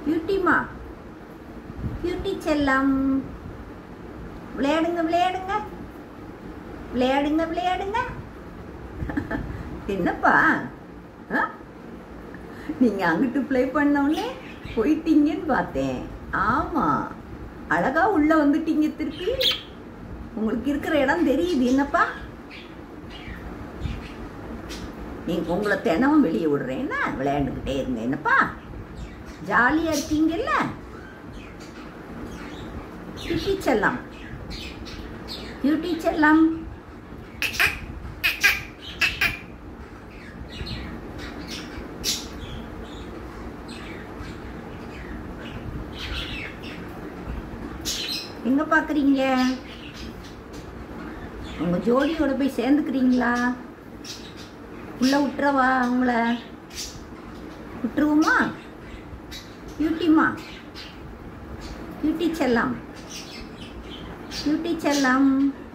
பியூட்டிமா beauty செல்லம் விளையாடுங்க விளையாடுங்க விளையாடுங்க விளையாடுங்க என்னப்பா ஆ? நீங்க அங்கிட்டு ப்ளே பண்ண உடனே போயிட்டீங்கன்னு பார்த்தேன் ஆமா அழகா உள்ள வந்துட்டீங்க திருப்பி உங்களுக்கு இருக்கிற இடம் தெரியுது என்னப்பா நீங்க உங்களை தினமும் வெளியே விடுறேன்னா விளையாண்டுக்கிட்டே இருங்க என்னப்பா ஜாலியா இருக்கீங்கல்ல பியூட்டி செல்லம் பியூட்டி செல்லம் எங்க பாக்குறீங்க உங்க ஜோடியோட போய் சேர்ந்துக்கிறீங்களா உள்ள விட்டுறவா உங்கள விட்டுருவோமா பியூட்டிமா பியூட்டி செல்லம் பியூட்டி செல்லம்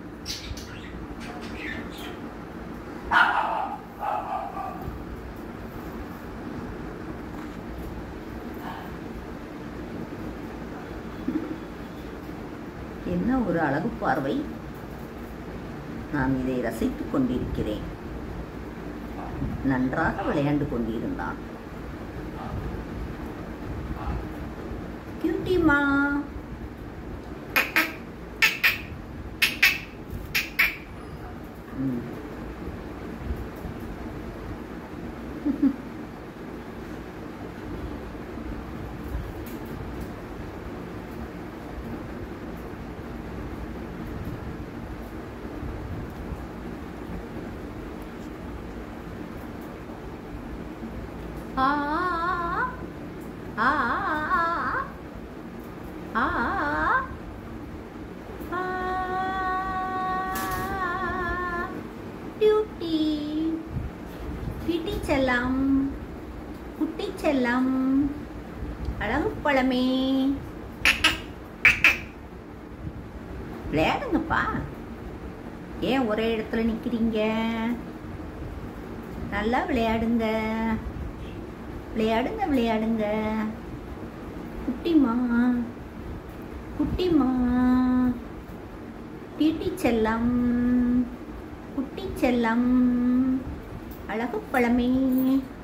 என்ன ஒரு அழகு பார்வை நான் இதை ரசித்துக் கொண்டிருக்கிறேன் நன்றாக விளையாண்டு கொண்டிருந்தான் கியூட்டிமா ம். ஆ ஆ ஆ ஆ டியூட்டி பிடி செல்லம் குட்டி செல்லம் அழகு பழமே விளையாடுங்கப்பா ஏன் ஒரே இடத்துல நிக்கிறீங்க நல்லா விளையாடுங்க விளையாடுங்க விளையாடுங்க குட்டிமா குட்டிமா பியூட்டி செல்லம் குட்டி செல்லம் அழகு பழமே